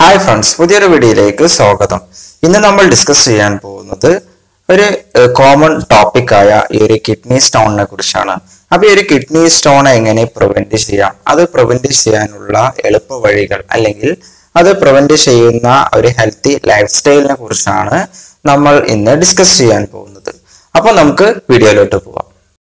hi friends പുതിയൊരു വീഡിയോയിലേക്ക് സ്വാഗതം ഇന്ന് നമ്മൾ ഡിസ്കസ് ചെയ്യാൻ പോകുന്നത് ഒരു കോമൺ ടോപ്പിക് ആയ ഈ ഒരു കിഡ്നി സ്റ്റോണിനെ കുറിച്ചാണ് അപ്പൊ ഈ ഒരു കിഡ്നി സ്റ്റോൺ എങ്ങനെ പ്രിവെന്റ് ചെയ്യാം അത് പ്രിവെന്റ് ചെയ്യാനുള്ള എളുപ്പ വഴികൾ അല്ലെങ്കിൽ അത് പ്രിവെന്റ് ചെയ്യുന്ന ഒരു ഹെൽത്തി ലൈഫ് സ്റ്റൈലിനെ കുറിച്ചാണ് നമ്മൾ ഇന്ന് ഡിസ്കസ് ചെയ്യാൻ പോകുന്നത് അപ്പോൾ നമുക്ക് വീഡിയോയിലോട്ട് പോവാം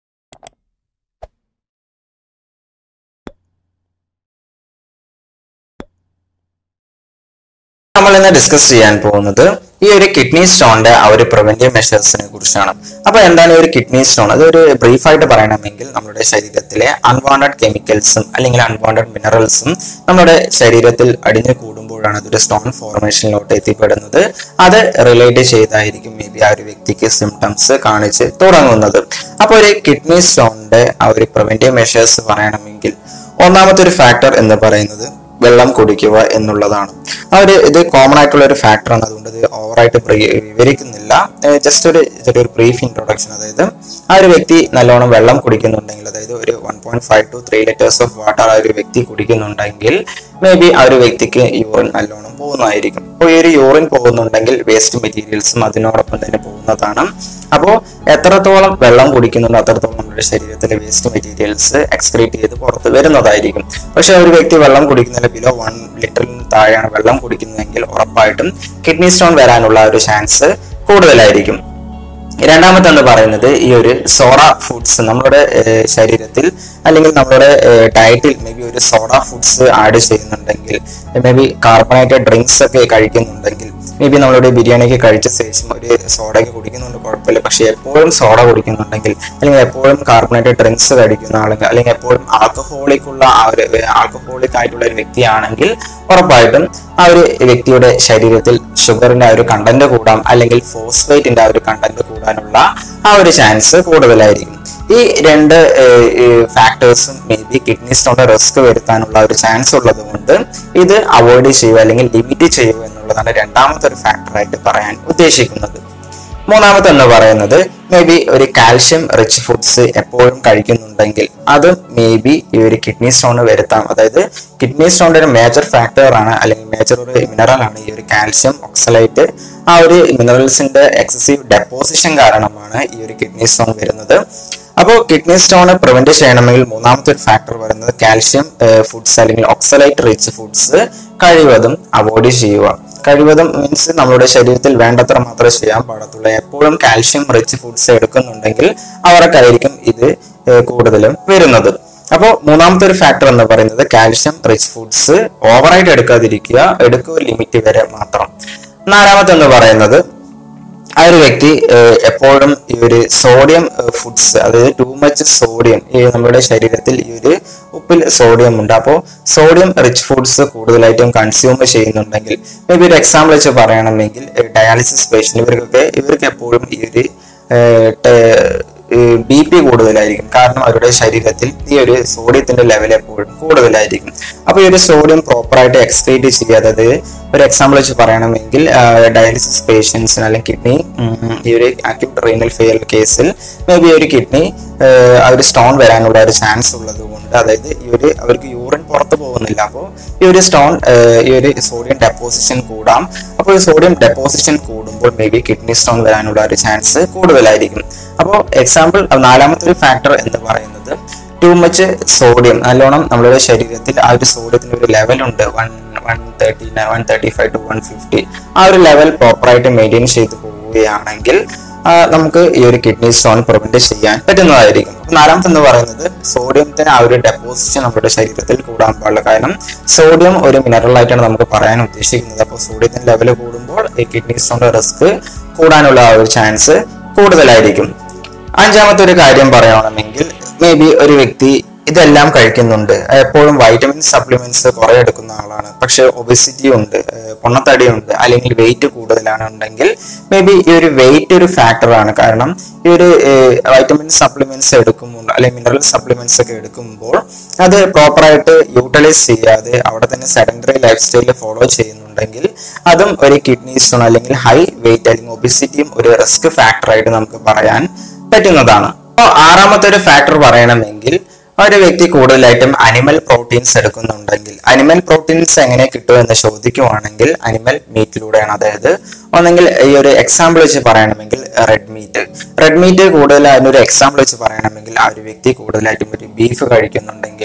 നമ്മൾ ഇന്ന് ഡിസ്കസ് ചെയ്യാൻ പോകുന്നത് ഈ ഒരു കിഡ്നി സ്റ്റോണിന്റെ ആ ഒരു പ്രിവെന്റീവ് മെഷേഴ്സിനെ കുറിച്ചാണ് അപ്പൊ എന്താണ് ഈ ഒരു കിഡ്നി സ്റ്റോൺ അതൊരു ബ്രീഫ് ആയിട്ട് പറയണമെങ്കിൽ നമ്മുടെ ശരീരത്തിലെ അൺവാണ്ടഡ് കെമിക്കൽസും അല്ലെങ്കിൽ അൺവാണ്ടഡ് മിനറൽസും നമ്മുടെ ശരീരത്തിൽ അടിഞ്ഞു കൂടുമ്പോഴാണ് അതൊരു സ്റ്റോൺ ഫോർമേഷനിലോട്ട് എത്തിപ്പെടുന്നത് അത് റിലേറ്റ് ചെയ്തായിരിക്കും മേ ബി ആ ഒരു വ്യക്തിക്ക് സിംറ്റംസ് കാണിച്ച് തുടങ്ങുന്നത് അപ്പോൾ ഒരു കിഡ്നി സ്റ്റോണിന്റെ ആ ഒരു പ്രിവെന്റീവ് മെഷേഴ്സ് പറയണമെങ്കിൽ ഒന്നാമത്തെ ഒരു ഫാക്ടർ എന്ന് പറയുന്നത് വെള്ളം കുടിക്കുക എന്നുള്ളതാണ് ആ ഒരു ഇത് കോമൺ ആയിട്ടുള്ള ഒരു ഫാക്ടറാണ് അതുകൊണ്ട് ഇത് ഓവറായിട്ട് വിവരിക്കുന്നില്ല ജസ്റ്റ് ഒരു ചെറിയൊരു ബ്രീഫ് ഇൻട്രൊഡക്ഷൻ അതായത് ആ ഒരു വ്യക്തി നല്ലോണം വെള്ളം കുടിക്കുന്നുണ്ടെങ്കിൽ അതായത് ഒരു one point five to three litres of water ആ ഒരു വ്യക്തി കുടിക്കുന്നുണ്ടെങ്കിൽ മേ ബി ആ ഒരു വ്യക്തിക്ക് യൂറിൻ നല്ലോണം പോകുന്നതായിരിക്കും അപ്പോൾ ഈ ഒരു യൂറിൻ പോകുന്നുണ്ടെങ്കിൽ വേസ്റ്റ് മെറ്റീരിയൽസും അതിനോടൊപ്പം തന്നെ പോകുന്നതാണ് അപ്പോൾ എത്രത്തോളം വെള്ളം കുടിക്കുന്നുണ്ടോ അത്രത്തോളം നമ്മുടെ ശരീരത്തിലെ വേസ്റ്റ് മെറ്റീരിയൽസ് എക്സ്ക്രീറ്റ് ചെയ്ത് പുറത്ത് വരുന്നതായിരിക്കും പക്ഷെ ഒരു വ്യക്തി വെള്ളം കുടിക്കുന്നതിന് ബിലോ വൺ ലിറ്ററിന് താഴെയാണ് വെള്ളം കുടിക്കുന്നതെങ്കിൽ ഉറപ്പായിട്ടും കിഡ്നി സ്റ്റോൺ വരാനുള്ള ഒരു ചാൻസ് കൂടുതലായിരിക്കും രണ്ടാമത്തെ എന്ന് പറയുന്നത് ഈ ഒരു സോഡ ഫുഡ്സ് നമ്മുടെ ഏഹ്, ശരീരത്തിൽ അല്ലെങ്കിൽ നമ്മുടെ ഡയറ്റിൽ മേ ബി ഒരു സോഡ ഫുഡ്സ് ആഡ് ചെയ്യുന്നുണ്ടെങ്കിൽ മേ ബി കാർബണേറ്റഡ് ഡ്രിങ്ക്സ് ഒക്കെ കഴിക്കുന്നുണ്ടെങ്കിൽ മേ ബി നമ്മളുടെ ബിരിയാണിക്ക് കഴിച്ച ശേഷം ഒരു സോഡയൊക്കെ കുടിക്കുന്നുണ്ട് കുഴപ്പമില്ല പക്ഷെ എപ്പോഴും സോഡ കുടിക്കുന്നുണ്ടെങ്കിൽ അല്ലെങ്കിൽ എപ്പോഴും കാർബണേറ്റഡ് ഡ്രിങ്ക്സ് കഴിക്കുന്ന ആളുകൾ അല്ലെങ്കിൽ എപ്പോഴും ആൽക്കഹോളിക് ഉള്ള ആ ഒരു ആൽക്കഹോളിക് ആയിട്ടുള്ള ഒരു വ്യക്തിയാണെങ്കിൽ ഉറപ്പായിട്ടും ആ ഒരു വ്യക്തിയുടെ ശരീരത്തിൽ ഷുഗറിന്റെ ആ ഒരു കണ്ടന്റ് കൂടാം അല്ലെങ്കിൽ ഫോസ്ഫേറ്റിന്റെ ആ ഒരു കണ്ടന്റ് കൂടാനുള്ള ആ ഒരു ചാൻസ് കൂടുതലായിരിക്കും ഈ രണ്ട് ഫാക്ടേഴ്സും മേ ബി കിഡ്നി സ്റ്റോണിന്റെ റിസ്ക് വരുത്താനുള്ള ഒരു ചാൻസ് ഉള്ളത് കൊണ്ട് ഇത് അവോയ്ഡ് ചെയ്യുക അല്ലെങ്കിൽ ലിമിറ്റ് ചെയ്യുക എന്നുള്ളതാണ് രണ്ടാമത്തെ ഒരു ഫാക്ടറായിട്ട് പറയാൻ ഉദ്ദേശിക്കുന്നത് മൂന്നാമത്തെ എന്ന് പറയുന്നത് മേ ബി ഒരു കാൽഷ്യം റിച്ച് ഫുഡ്സ് എപ്പോഴും കഴിക്കുന്നുണ്ടെങ്കിൽ അത് മേ ബി ഈ ഒരു കിഡ്നി സ്റ്റോൺ വരുത്താം അതായത് കിഡ്നി സ്റ്റോണിന്റെ ഒരു മേജർ ഫാക്ടർ ആണ് അല്ലെങ്കിൽ മേജർ ഒരു മിനറൽ ആണ് ഈ ഒരു കാൽഷ്യം ഓക്സലൈറ്റ് ആ ഒരു മിനറൽസിന്റെ എക്സസീവ് ഡെപ്പോസിഷൻ കാരണമാണ് ഈ ഒരു കിഡ്നി സ്റ്റോൺ വരുന്നത് അപ്പോൾ കിഡ്നി സ്റ്റോൺ പ്രിവെന്റ് ചെയ്യണമെങ്കിൽ മൂന്നാമത്തെ ഒരു ഫാക്ടർ പറയുന്നത് കാൽഷ്യം ഫുഡ്സ് അല്ലെങ്കിൽ ഓക്സലൈറ്റ് റിച്ച് ഫുഡ്സ് കഴിവതും അവോയ്ഡ് ചെയ്യുക കഴിവതും മീൻസ് നമ്മുടെ ശരീരത്തിൽ വേണ്ടത്ര മാത്രമേ ചെയ്യാൻ പാടത്തുള്ളൂ എപ്പോഴും കാൽഷ്യം റിച്ച് ഫുഡ്സ് എടുക്കുന്നുണ്ടെങ്കിൽ അവർക്കായിരിക്കും ഇത് ഏഹ്, കൂടുതലും വരുന്നത് അപ്പോൾ മൂന്നാമത്തെ ഒരു ഫാക്ടർ എന്ന് പറയുന്നത് കാൽഷ്യം റിച്ച് ഫുഡ്സ് ഓവറായിട്ട് എടുക്കാതിരിക്കുക എടുക്കുക ലിമിറ്റ് വരെ മാത്രം നാലാമത്തെ എന്ന് പറയുന്നത് ആ ഒരു വ്യക്തി ഏഹ്, എപ്പോഴും ഈ ഒരു സോഡിയം ഫുഡ്സ് അതായത് ടു മച്ച് സോഡിയം ഈ നമ്മുടെ ശരീരത്തിൽ ഈ ഒരു ഉപ്പിൽ സോഡിയം ഉണ്ട് അപ്പോൾ സോഡിയം റിച്ച് ഫുഡ്സ് കൂടുതലായിട്ടും കൺസ്യൂം ചെയ്യുന്നുണ്ടെങ്കിൽ മേ ബി ഒരു എക്സാമ്പിൾ വെച്ച് പറയണമെങ്കിൽ ഡയാലിസിസ് പേഷ്യൻ്റ് ഇവർക്കൊക്കെ ഇവർക്ക് എപ്പോഴും ഈ ഒരു ബി പി കൂടുതലായിരിക്കും കാരണം അവരുടെ ശരീരത്തിൽ ഈ ഒരു സോഡിയത്തിന്റെ ലെവൽ എപ്പോഴും കൂടുതലായിരിക്കും അപ്പൊ ഈ ഒരു സോഡിയം പ്രോപ്പറായിട്ട് എക്സ്ക്രീറ്റ് ചെയ്യാതെ അതായത് ഒരു എക്സാമ്പിൾ വെച്ച് പറയണമെങ്കിൽ ഡയാലിസിസ് പേഷ്യൻസിന് അല്ലെങ്കിൽ കിഡ്നി ഈ ഒരു അക്യൂട്ട് റീനൽ ഫെയിൽ കേസിൽ മേ ബി ഒരു കിഡ്നി ആ ഒരു സ്റ്റോൺ വരാനുള്ള ഒരു ചാൻസ് ഉള്ളത് കൊണ്ട് അതായത് ഈ ഒരു അവർക്ക് യൂറിൻ പുറത്ത് പോകുന്നില്ല അപ്പോൾ ഈ ഒരു സ്റ്റോൺ ഈ ഒരു സോഡിയം ഡെപ്പോസിഷൻ കൂടാം അപ്പോൾ ഈ സോഡിയം ഡെപ്പോസിഷൻ കൂടുമ്പോൾ മേ ബി കിഡ്നി സ്റ്റോൺ വരാനുള്ള ഒരു ചാൻസ് കൂടുതലായിരിക്കും അപ്പോൾ എക്സാമ്പിൾ നാലാമത്തെ ഒരു ഫാക്ടർ എന്ന് പറയുന്നത് ടു മച്ച് സോഡിയം നല്ലോണം നമ്മുടെ ശരീരത്തിൽ ആ ഒരു സോഡിയത്തിന്റെ ഒരു ലെവൽ ഉണ്ട് one one thirty one thirty five two one fifty ആ ഒരു ലെവൽ പ്രോപ്പറായിട്ട് മെയിൻറ്റെയിൻ ചെയ്ത് പോവുകയാണെങ്കിൽ ആ, നമുക്ക് ഈ ഒരു കിഡ്നി സ്റ്റോൺ പ്രിവെന്റ് ചെയ്യാൻ പറ്റുന്നതായിരിക്കും അപ്പൊ നാലാമത്തെ എന്ന് പറയുന്നത് സോഡിയത്തിന് ആ ഒരു ഡെപ്പോസിഷൻ നമ്മുടെ ശരീരത്തിൽ കൂടാൻ പാടില്ല കാരണം സോഡിയം ഒരു മിനറൽ ആയിട്ടാണ് നമുക്ക് പറയാൻ ഉദ്ദേശിക്കുന്നത് അപ്പോൾ സോഡിയത്തിന്റെ ലെവൽ കൂടുമ്പോൾ ഈ കിഡ്നി സ്റ്റോണിന്റെ റിസ്ക് കൂടാനുള്ള ആ ഒരു ചാൻസ് കൂടുതലായിരിക്കും അഞ്ചാമത്തെ ഒരു കാര്യം പറയുകയാണെങ്കിൽ മേ ബി ഒരു വ്യക്തി ഇതെല്ലാം കഴിക്കുന്നുണ്ട് എപ്പോഴും വൈറ്റമിൻ സപ്ലിമെന്റ്സ് കുറെ എടുക്കുന്ന ആളാണ് പക്ഷെ ഒബിസിറ്റി ഉണ്ട് ഏഹ് പൊണ്ണത്തടിയുണ്ട് അല്ലെങ്കിൽ വെയിറ്റ് കൂടുതലാണ് ഉണ്ടെങ്കിൽ മേ ബി ഈ ഒരു വെയിറ്റ് ഒരു ഫാക്ടറാണ് കാരണം ഈ ഒരു വൈറ്റമിൻ സപ്ലിമെന്റ്സ് എടുക്കുമ്പോൾ അല്ലെങ്കിൽ മിനറൽ സപ്ലിമെന്റ്സ് ഒക്കെ എടുക്കുമ്പോൾ അത് പ്രോപ്പറായിട്ട് യൂട്ടിലൈസ് ചെയ്യാതെ അവിടെ തന്നെ സെഡൻഡറി ലൈഫ് സ്റ്റൈൽ ഫോളോ ചെയ്യുന്നുണ്ടെങ്കിൽ അതും ഒരു കിഡ്നി സ്റ്റോൺ അല്ലെങ്കിൽ ഹൈ വെയിറ്റ് അല്ലെങ്കിൽ ഒബിസിറ്റിയും ഒരു റിസ്ക് ഫാക്ടറായിട്ട് നമുക്ക് പറയാൻ പറ്റുന്നതാണ് അപ്പോൾ ആറാമത്തെ ഒരു ഫാക്ടർ പറയണമെങ്കിൽ ആ ഒരു വ്യക്തി കൂടുതലായിട്ടും അനിമൽ പ്രോട്ടീൻസ് എടുക്കുന്നുണ്ടെങ്കിൽ അനിമൽ പ്രോട്ടീൻസ് എങ്ങനെ കിട്ടും എന്ന് ചോദിക്കുവാണെങ്കിൽ അനിമൽ മീറ്റിലൂടെയാണ് അതായത് ഒന്നെങ്കിൽ ഈ ഒരു എക്സാമ്പിൾ വെച്ച് പറയണമെങ്കിൽ റെഡ് മീറ്റ് റെഡ് മീറ്റ് കൂടുതൽ അതിനൊരു എക്സാമ്പിൾ വെച്ച് പറയണമെങ്കിൽ ആ ഒരു വ്യക്തി കൂടുതലായിട്ടും ഒരു ബീഫ് കഴിക്കുന്നുണ്ടെങ്കിൽ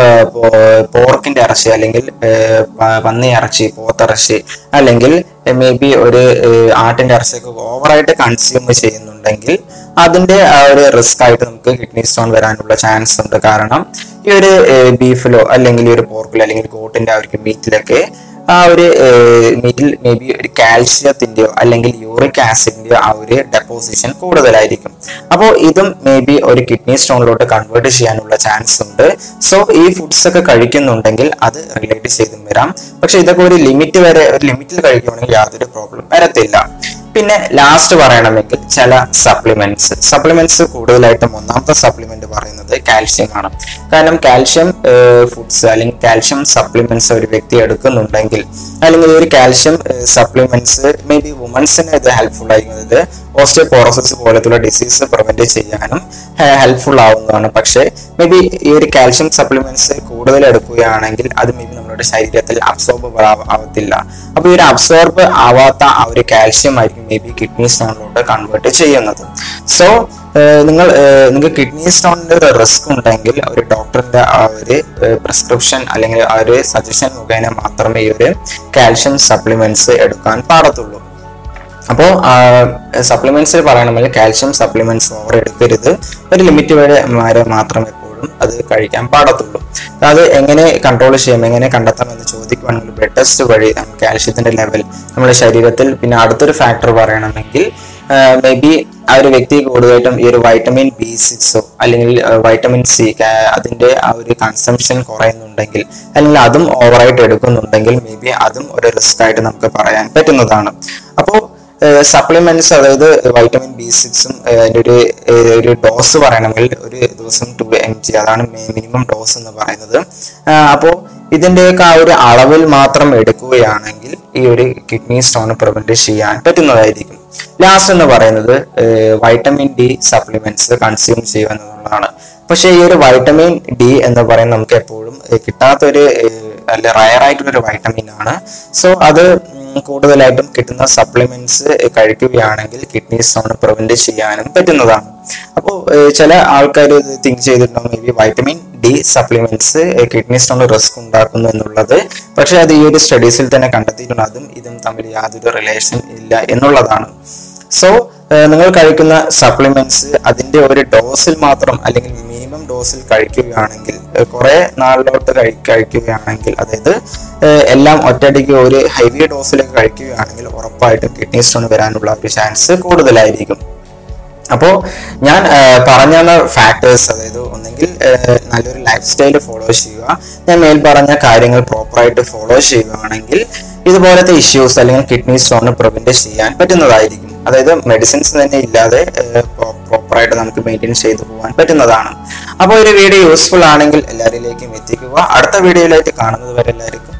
പോർക്കിന്റെ ഇറച്ചി അല്ലെങ്കിൽ ഏർ, പ- പന്നി ഇറച്ചി പോത്തിറച്ചി അല്ലെങ്കിൽ മേ ബി ഒരു ഏർ, ആട്ടിന്റെ ഇറച്ചിയൊക്കെ ഓവറായിട്ട് കൺസ്യൂം ചെയ്യുന്നുണ്ടെങ്കിൽ അതിന്റെ ആ ഒരു റിസ്ക് ആയിട്ട് നമുക്ക് കിഡ്നി സ്റ്റോൺ വരാനുള്ള ചാൻസ് ഉണ്ട് കാരണം ഈ ഒരു ബീഫിലോ അല്ലെങ്കിൽ ഈ ഒരു പോർക്കിലോ അല്ലെങ്കിൽ ഒരു കോട്ടിന്റെ ആ ഒരു മീറ്റിലൊക്കെ ആ ഒരു മീറ്റിൽ മേ ബി ഒരു കാൽഷ്യത്തിന്റെയോ അല്ലെങ്കിൽ യൂറിക് ആസിഡിന്റെയോ ആ ഒരു ഡെപ്പോസിഷൻ കൂടുതലായിരിക്കും അപ്പോൾ ഇതും മേ ബി ഒരു കിഡ്നി സ്റ്റോണിലോട്ട് കൺവേർട്ട് ചെയ്യാനുള്ള ചാൻസ് ഉണ്ട് സോ ഈ ഫുഡ്സ് ഒക്കെ കഴിക്കുന്നുണ്ടെങ്കിൽ അത് റിലേറ്റ് ചെയ്തും വരാം പക്ഷെ ഇതൊക്കെ ഒരു ലിമിറ്റ് വരെ ഒരു ലിമിറ്റിൽ കഴിക്കുകയാണെങ്കിൽ യാതൊരു പ്രോബ്ലം വരത്തില്ല പിന്നെ ലാസ്റ്റ് പറയണമെങ്കിൽ ചില സപ്ലിമെന്റ്സ് സപ്ലിമെന്റ്സ് കൂടുതലായിട്ടും ഒന്നാമത്തെ സപ്ലിമെന്റ് പറയുന്നത് കാൽഷ്യം ആണ് കാരണം കാൽഷ്യം ഫുഡ്സ് അല്ലെങ്കിൽ കാൽഷ്യം സപ്ലിമെന്റ്സ് ഒരു വ്യക്തി എടുക്കുന്നുണ്ടെങ്കിൽ അല്ലെങ്കിൽ ഒരു കാൽഷ്യം സപ്ലിമെന്റ്സ് മേ ബി വുമൻസിന് ഇത് ഹെൽപ്ഫുൾ ആയിരിക്കും ഇത് ഓസ്റ്റിയോപോറോസിസ് പോലത്തുള്ള ഡിസീസ് പ്രിവെന്റ് ചെയ്യാനും ഹെൽപ്ഫുൾ ആവുന്നതാണ് പക്ഷേ മേ ബി ഈ ഒരു കാൽഷ്യം സപ്ലിമെന്റ്സ് കൂടുതൽ എടുക്കുകയാണെങ്കിൽ അത് മേ ബി നമ്മുടെ ശരീരത്തിൽ അബ്സോർബ് ആവത്തില്ല അപ്പൊ ഈ ഒരു അബ്സോർബ് ആവാത്ത ആ ഒരു കാൽഷ്യം ആയിരിക്കും മേ ബി കിഡ്നി സ്റ്റോണിലോട്ട് കൺവേർട്ട് ചെയ്യുന്നത് സോ നിങ്ങൾ ഏഹ്, നിങ്ങൾക്ക് കിഡ്നി സ്റ്റോണിന്റെ ഒരു റിസ്ക് ഉണ്ടെങ്കിൽ ഒരു ഡോക്ടറിന്റെ ആ ഒരു പ്രിസ്ക്രിപ്ഷൻ അല്ലെങ്കിൽ ആ ഒരു സജഷൻ മുഖേന മാത്രമേ ഈ ഒരു കാൽഷ്യം സപ്ലിമെന്റ്സ് എടുക്കാൻ പാടത്തുള്ളൂ അപ്പോൾ സപ്ലിമെന്റ്സിൽ പറയണമെങ്കിൽ കാൽഷ്യം സപ്ലിമെന്റ്സ് ഓവർ എടുക്കരുത് ഒരു ലിമിറ്റ് വരെ വരെ മാത്രം എപ്പോഴും അത് കഴിക്കാൻ പാടത്തുള്ളൂ അത് എങ്ങനെ കൺട്രോൾ ചെയ്യാം എങ്ങനെ കണ്ടെത്താം എന്ന് ചോദിക്കുവാണെങ്കിൽ ബ്ലഡ് ടെസ്റ്റ് വഴി കാൽഷ്യത്തിന്റെ ലെവൽ നമ്മുടെ ശരീരത്തിൽ പിന്നെ അടുത്തൊരു ഫാക്ടർ പറയണമെങ്കിൽ മേ ബി ആ ഒരു വ്യക്തി കൂടുതലായിട്ടും ഈ ഒരു വൈറ്റമിൻ ബി സിക്സോ അല്ലെങ്കിൽ വൈറ്റമിൻ സി അതിന്റെ ആ ഒരു കൺസംഷൻ കുറയുന്നുണ്ടെങ്കിൽ അല്ലെങ്കിൽ അതും ഓവറായിട്ട് എടുക്കുന്നുണ്ടെങ്കിൽ മേ ബി അതും ഒരു റിസ്ക് ആയിട്ട് നമുക്ക് പറയാൻ പറ്റുന്നതാണ് അപ്പോൾ സപ്ലിമെന്റ്സ് അതായത് വൈറ്റമിൻ ബി സിക്സും അതിന്റെ ഒരു ഏഹ്, ഒരു ഡോസ് പറയണമെങ്കിൽ ഒരു ദിവസം ടു എം ജി അതാണ് മിനിമം ഡോസ് എന്ന് പറയുന്നത് അപ്പോൾ ഇതിന്റെയൊക്കെ ആ ഒരു അളവിൽ മാത്രം എടുക്കുകയാണെങ്കിൽ ഈ ഒരു കിഡ്നി സ്റ്റോൺ പ്രിവെന്റ് ചെയ്യാൻ പറ്റുന്നതായിരിക്കും ലാസ്റ്റ് എന്ന് പറയുന്നത് വൈറ്റമിൻ ഡി സപ്ലിമെന്റ്സ് കൺസ്യൂം ചെയ്യുക എന്നുള്ളതാണ് പക്ഷേ ഈ ഒരു വൈറ്റമിൻ ഡി എന്ന് പറയുന്നത് നമുക്ക് എപ്പോഴും ഏഹ്, കിട്ടാത്തൊരു ഏഹ്, അല്ല റയർ ആയിട്ടുള്ള ഒരു വൈറ്റമിൻ ആണ് സോ അത് ഉം, കൂടുതലായിട്ടും കിട്ടുന്ന സപ്ലിമെന്റ്സ് കഴിക്കുകയാണെങ്കിൽ കിഡ്നി സ്റ്റോൺ പ്രിവെന്റ് ചെയ്യാനും പറ്റുന്നതാണ് അപ്പോൾ ചില ആൾക്കാർ ഇത് തിങ്ക് ചെയ്തിട്ടുണ്ടാവും may be vitamin D supplements kidney stone risk ഉണ്ടാക്കുന്നു എന്നുള്ളത് പക്ഷെ അത് ഈ ഒരു സ്റ്റഡീസിൽ തന്നെ കണ്ടെത്തിയിട്ടുണ്ട് അതും ഇതും തമ്മിൽ യാതൊരു റിലേഷൻ ഇല്ല എന്നുള്ളതാണ് സോ നിങ്ങൾ കഴിക്കുന്ന സപ്ലിമെന്റ്സ് അതിന്റെ ഒരു ഡോസിൽ മാത്രം അല്ലെങ്കിൽ മിനിമം ഡോസിൽ കഴിക്കുകയാണെങ്കിൽ കുറെ നാളിലോട്ട് കഴി കഴിക്കുകയാണെങ്കിൽ അതായത് ഏഹ്, എല്ലാം ഒറ്റയടിക്ക് ഒരു ഹെവി ഡോസിലേക്ക് കഴിക്കുകയാണെങ്കിൽ ഉറപ്പായിട്ടും കിഡ്നി സ്റ്റോൺ വരാനുള്ള ഒരു ചാൻസ് കൂടുതലായിരിക്കും അപ്പോൾ ഞാൻ ആ, പറഞ്ഞ ഫാക്ടേഴ്സ് അതായത് ഒന്നെങ്കിൽ ആ, നല്ലൊരു ലൈഫ് സ്റ്റൈൽ ഫോളോ ചെയ്യുക ഞാൻ മേൽ പറഞ്ഞ കാര്യങ്ങൾ പ്രോപ്പറായിട്ട് ഫോളോ ചെയ്യുകയാണെങ്കിൽ ഇതുപോലത്തെ ഇഷ്യൂസ് അല്ലെങ്കിൽ കിഡ്നി സ്റ്റോൺ പ്രിവെന്റ് ചെയ്യാൻ പറ്റുന്നതായിരിക്കും അതായത് മെഡിസിൻസ് തന്നെ ഇല്ലാതെ പ്രോപ്പറായിട്ട് നമുക്ക് മെയിൻറ്റെയിൻ ചെയ്തു പോകാൻ പറ്റുന്നതാണ് അപ്പോൾ ഒരു വീഡിയോ യൂസ്ഫുൾ ആണെങ്കിൽ എല്ലാവരിലേക്കും എത്തിക്കുക അടുത്ത വീഡിയോയിലായിട്ട് കാണുന്നത് വരെ എല്ലാവർക്കും